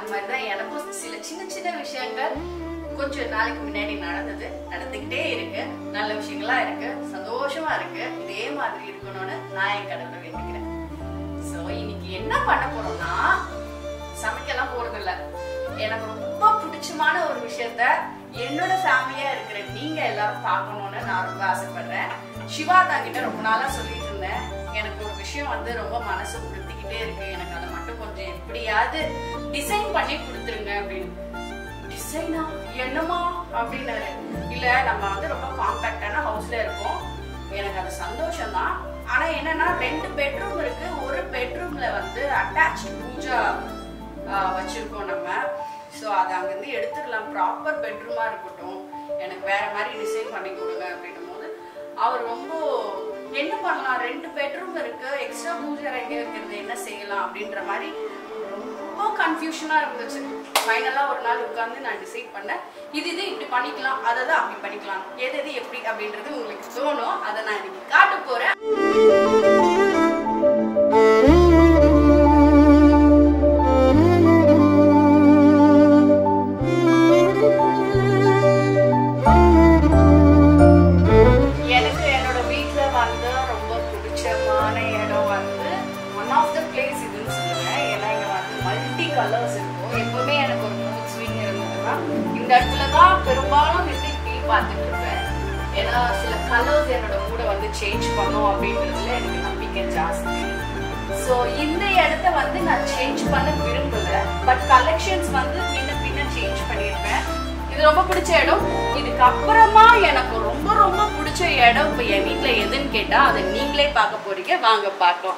அது மாதிரி தான் எனக்கும் சில சின்ன சின்ன விஷயங்கள் கொஞ்சம் நாளைக்கு முன்னாடி நடந்தது நடந்துக்கிட்டே இருக்கு நல்ல விஷயங்களா இருக்கு சந்தோஷமா இருக்கு இதே மாதிரி இருக்கணும்னு நான் என் கடவுளை வேண்டிக்கிறேன் சோ இன்னைக்கு என்ன பண்ண போறோம்னா சமைக்கலாம் போறது இல்ல எனக்கு ரொம்ப பிடிச்சமான ஒரு விஷயத்த என்னோட ஃபேமிலியா இருக்கிற நீங்க எல்லாரும் பார்க்கணும்னு நான் ரொம்ப ஆசைப்படுறேன் சிவா கிட்ட ரொம்ப நாளா சொல்லிட்டு இருந்தேன் எனக்கு ஒரு விஷயம் வந்து ரொம்ப மனசு உறுத்திக்கிட்டே இருக்கு எனக்கு அதை மட்டும் கொஞ்சம் எப்படியாவது டிசைன் பண்ணி கொடுத்துருங்க அப்படின்னு டிசைனா என்னமா அப்படின்னாரு இல்ல நம்ம வந்து ரொம்ப காம்பாக்டான ஹவுஸ்ல இருக்கோம் எனக்கு அது சந்தோஷம் தான் ஆனா என்னன்னா ரெண்டு பெட்ரூம் இருக்கு ஒரு பெட்ரூம்ல வந்து அட்டாச் பூஜா ஆஹ், வச்சிருக்கோம் நம்ம ஸோ அதை அங்கிருந்து எடுத்துக்கலாம் ப்ராப்பர் பெட்ரூமா இருக்கட்டும் எனக்கு வேற மாதிரி டிசைன் பண்ணி கொடுங்க அப்படின்னும் போது அவர் ரொம்ப என்ன பண்ணலாம் ரெண்டு பெட்ரூம் இருக்கு எக்ஸ்ட்ரா பூஜை அறை வைக்கிறது என்ன செய்யலாம் அப்படின்ற மாதிரி ரொம்ப கன்ஃபியூஷனா இருந்துச்சு ஃபைனலா ஒரு நாள் உட்கார்ந்து நான் டிசைட் பண்ணேன் இது இது இப்படி பண்ணிக்கலாம் அதை தான் அப்படி பண்ணிக்கலாம் எது எது எப்படி அப்படின்றது உங்களுக்கு தோணும் அதை நான் இன்னைக்கு காட்ட போறேன் எனக்கு என்னோட வீட்ல வந்து ரொம்ப பிடிச்சமான இடம் வந்து ஒன் ஆஃப் த பிளேஸ் இதுன்னு சொல்லுவேன் ஏன்னா இங்க வந்து மல்டி கலர்ஸ் இருக்கும் எப்பவுமே எனக்கு ஒரு மூட் ஸ்விங் இருந்ததுன்னா இந்த இடத்துல தான் பெரும்பாலும் நின்று டீ பார்த்துட்டு இருப்பேன் ஏன்னா சில கலர்ஸ் என்னோட மூட வந்து சேஞ்ச் பண்ணும் அப்படின்றதுல எனக்கு நம்பிக்கை ஜாஸ்தி ஸோ இந்த இடத்த வந்து நான் சேஞ்ச் பண்ண விரும்பல பட் கலெக்ஷன்ஸ் வந்து முன்ன பின்ன சேஞ்ச் பண்ணியிருப்பேன் இது ரொம்ப பிடிச்ச இடம் இதுக்கு அப்புறமா எனக்கு ரொம்ப ரொம்ப பிடிச்ச இடம் இப்போ என் வீட்டில் எதுன்னு கேட்டா அதை நீங்களே பார்க்க போறீங்க வாங்க பார்க்கலாம்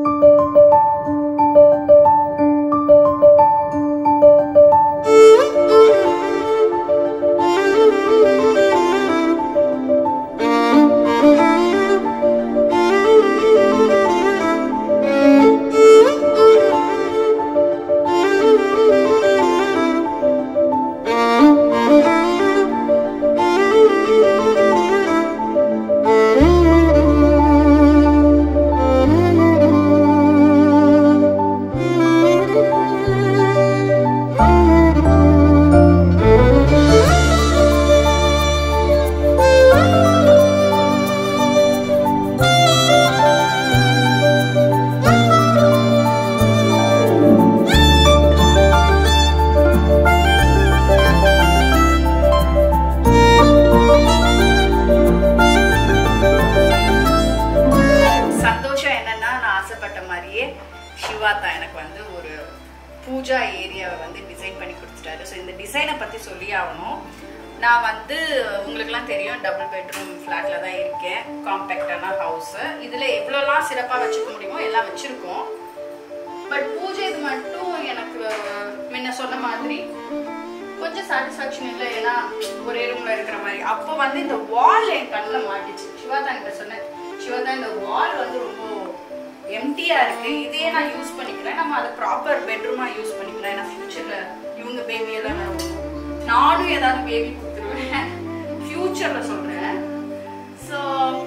சந்தோஷம் என்னன்னா நான் ஆசைப்பட்ட மாதிரியே சிவா தான் எனக்கு வந்து ஒரு பூஜா ஏரியாவை வந்து டிசைன் பண்ணி கொடுத்துட்டாரு ஸோ இந்த டிசைனை பற்றி சொல்லி ஆகணும் நான் வந்து உங்களுக்குலாம் தெரியும் டபுள் பெட்ரூம் ஃப்ளாட்டில் தான் இருக்கேன் காம்பேக்டான ஹவுஸு இதில் எவ்வளோலாம் சிறப்பாக வச்சுக்க முடியுமோ எல்லாம் வச்சுருக்கோம் பட் பூஜை இது மட்டும் எனக்கு முன்ன சொன்ன மாதிரி கொஞ்சம் சாட்டிஸ்ஃபேக்ஷன் இல்லை ஏன்னா ஒரே ரூம்ல இருக்கிற மாதிரி அப்போ வந்து இந்த வால் என் கண்ணில் மாட்டிச்சு சிவாதா கிட்ட சொன்னேன் சிவாதா இந்த வால் வந்து ரொம்ப எம்டியா இருக்கு இதே நான் யூஸ் பண்ணிக்கிறேன் நம்ம அதை ப்ராப்பர் பெட்ரூமா யூஸ் பண்ணிக்கலாம் ஏன்னா ஃபியூச்சர்ல இவங்க பேபி எல்லாம் நான் நானும் ஏதாவது பேபி கொடுத்துருவேன் ஃபியூச்சர்ல சொல்றேன் ஸோ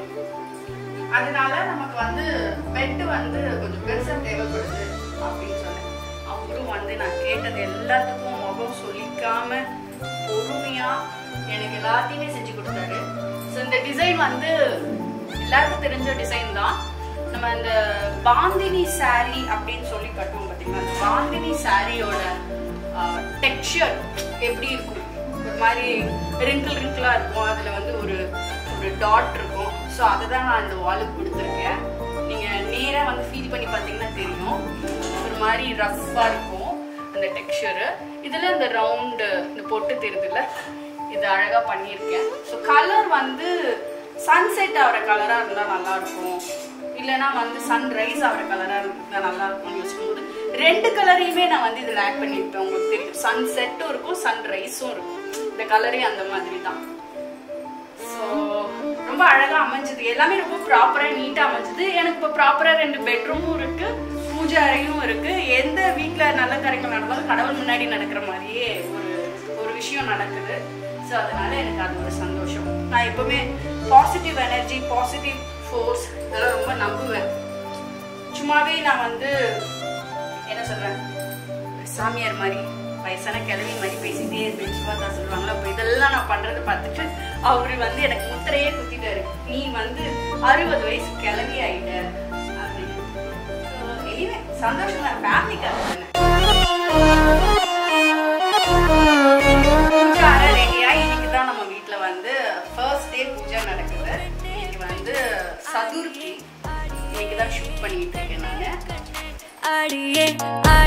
அதனால நமக்கு வந்து பெட் வந்து கொஞ்சம் பெருசா தேவைப்படுது அப்படின்னு சொன்னேன் அவரும் வந்து நான் கேட்டது எல்லாத்துக்கும் முகம் சொல்லிக்காம பொறுமையா எனக்கு எல்லாத்தையுமே செஞ்சு கொடுத்தாரு ஸோ இந்த டிசைன் வந்து எல்லாருக்கும் தெரிஞ்ச டிசைன் தான் நம்ம இந்த பாந்தினி saree அப்படின்னு சொல்லி கட்டுவோம் பார்த்தீங்களா அந்த பாந்தினி சாரியோட டெக்ஸ்சர் எப்படி இருக்கும் ஒரு மாதிரி ரிங்கிள் ரிங்கிளா இருக்கும் அதுல வந்து ஒரு ஒரு டாட் இருக்கும் ஸோ அதை தான் நான் இந்த வாலுக்கு கொடுத்துருக்கேன் நீங்க நேரா வந்து ஃபீல் பண்ணி பார்த்தீங்கன்னா தெரியும் ஒரு மாதிரி ரஃப்பா இருக்கும் அந்த டெக்ஸ்சரு இதுல இந்த ரவுண்டு இந்த பொட்டு தெரியுதுல்ல இது அழகா பண்ணியிருக்கேன் ஸோ கலர் வந்து சன்செட் ஆகிற கலரா இருந்தா நல்லா இருக்கும் இல்லைன்னா வந்து சன்ரைஸ் ஆகிற கலரா இருந்தா நல்லா இருக்கும்னு யோசிக்கும்போது ரெண்டு கலரையுமே நான் வந்து இதில் ஆட் பண்ணியிருப்பேன் உங்களுக்கு தெரியும் சன்செட்டும் இருக்கும் சன்ரைஸும் இருக்கும் இந்த கலரே அந்த மாதிரி தான் ஸோ ரொம்ப அழகா அமைஞ்சது எல்லாமே ரொம்ப ப்ராப்பரா நீட்டா அமைஞ்சது எனக்கு இப்போ ப்ராப்பரா ரெண்டு பெட்ரூமும் இருக்கு பூஜை அறையும் இருக்கு எந்த வீட்ல நல்ல காரியங்கள் நடந்தாலும் கடவுள் முன்னாடி நடக்கிற மாதிரியே ஒரு ஒரு விஷயம் நடக்குது ஸோ அதனால எனக்கு அது ஒரு சந்தோஷம் நான் எப்பவுமே பாசிட்டிவ் எனர்ஜி பாசிட்டிவ் ஃபோர்ஸ் இதெல்லாம் ரொம்ப நம்புவேன் சும்மாவே நான் வந்து என்ன சொல்றேன் சாமியார் மாதிரி வயசான கிழவி மாதிரி பேசிட்டே இருப்பேன் சிவாதா சொல்லுவாங்களா அப்போ இதெல்லாம் நான் பண்றதை பார்த்துட்டு அவரு வந்து எனக்கு முத்திரையே குத்திட்டாரு நீ வந்து அறுபது வயசு கிளவி ஆயிட்ட அப்படின்னு So, anyway, சந்தோஷம் தான் ஃபேமிலிக்காக தானே பூஜா ரெடியா இன்னைக்கு தான் நம்ம வீட்ல வந்து ஃபர்ஸ்ட் டே பூஜா நடக்குது இன்னைக்கு வந்து சதுர்த்தி இன்னைக்கு தான் ஷூட் பண்ணிட்டு இருக்கேன் நான் அடியே